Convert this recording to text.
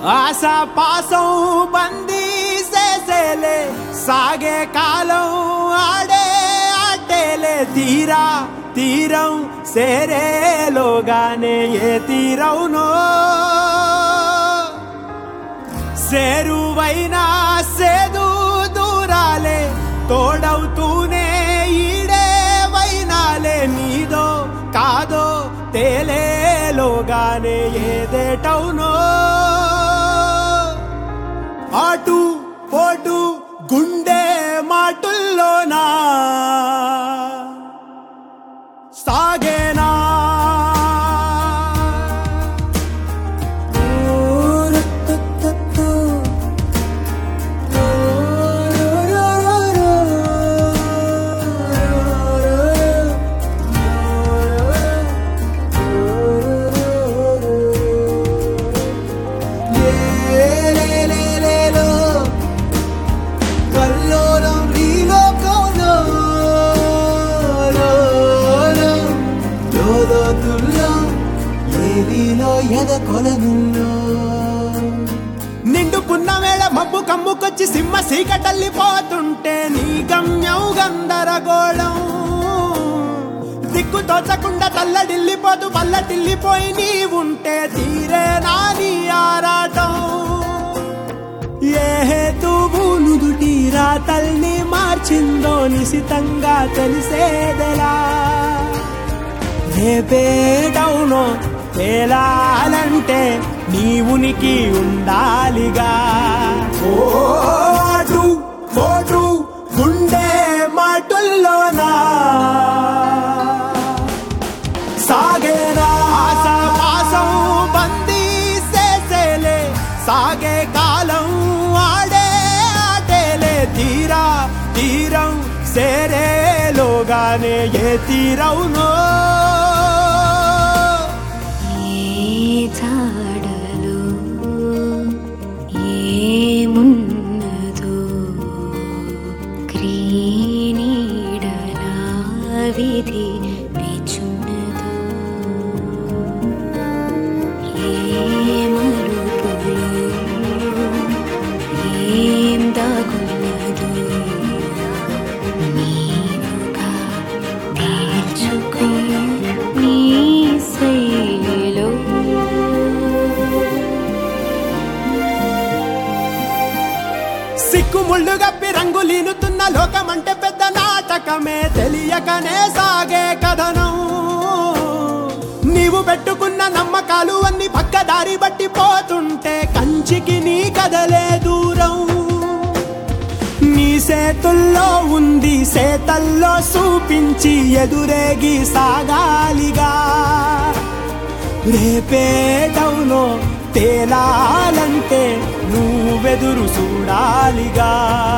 ఆశ పాసం బందీ చేసేలే సాగే కాలం ఆడే ఆటేలే తీరా తీరం సేరేలోగానే ఏ తీరవునో సేరువైనా సేదు దూరాలే తోడవుతూనే ఈడే వైనాలే నీదో కాదో తేలేలోగానే ఏదేటవునో అటు పోటు గుండె మాటుల్లోనా సాగేనా లేలేలేలేలో, కల్లోలం ఈ లోకంలో, లోలో, లోలోతుల్లో, ఏలిలో ఎద కొలనుల్లో నిండుకున్న వేళ మబ్బు కమ్ముకొచ్చి సింహ సీకటల్లిపోతుంటే నీ గమ్యం గందరగోళం దిక్కు తోచకుండా తల్లడిల్లిపోతూ పల్లటిల్లిపోయి నీ ఉంటే తీరే నాని ఆరాటం ఏ హేతువు నుదుటి రాతల్ని మార్చిందో నిశితంగా తెలిసేదెలా రేపేటవునో తేలాలంటే నీ ఉనికి ఉండాలిగా ఓ అటు పోటు గుండె మాటుల్లోనా సాగేరా ఆశ పాసం బందీ చేసేలే సాగే కాలం ఆడే ఆటేలే తీరా తీరం సేరేలోగానే ఏ తీరవునో ఏ జాడలో ఏమున్నదో క్రీనీడలా విధి నిచున్నదో ఏ మలుపులో ఏం దాగున్నదో నీవుగా తేల్చుకో నీ శైలిలో సిక్కు ముళ్ళు గప్పి రంగులీనుతున్న లోకమంటే పెద్ద నాటకమే తెలియకనే సాగే కథనం నీవు పెట్టుకున్న నమ్మకాలు అన్ని పక్కదారి బట్టి పోతుంటే కంచికి నీ కదలే దూరం నీ సేతుల్లో ఉంది సేతల్లో చూపించి ఎదురేగి సాగాలిగా రేపేటవునో తేలాలంటే నువ్వెదురు చూడాలిగా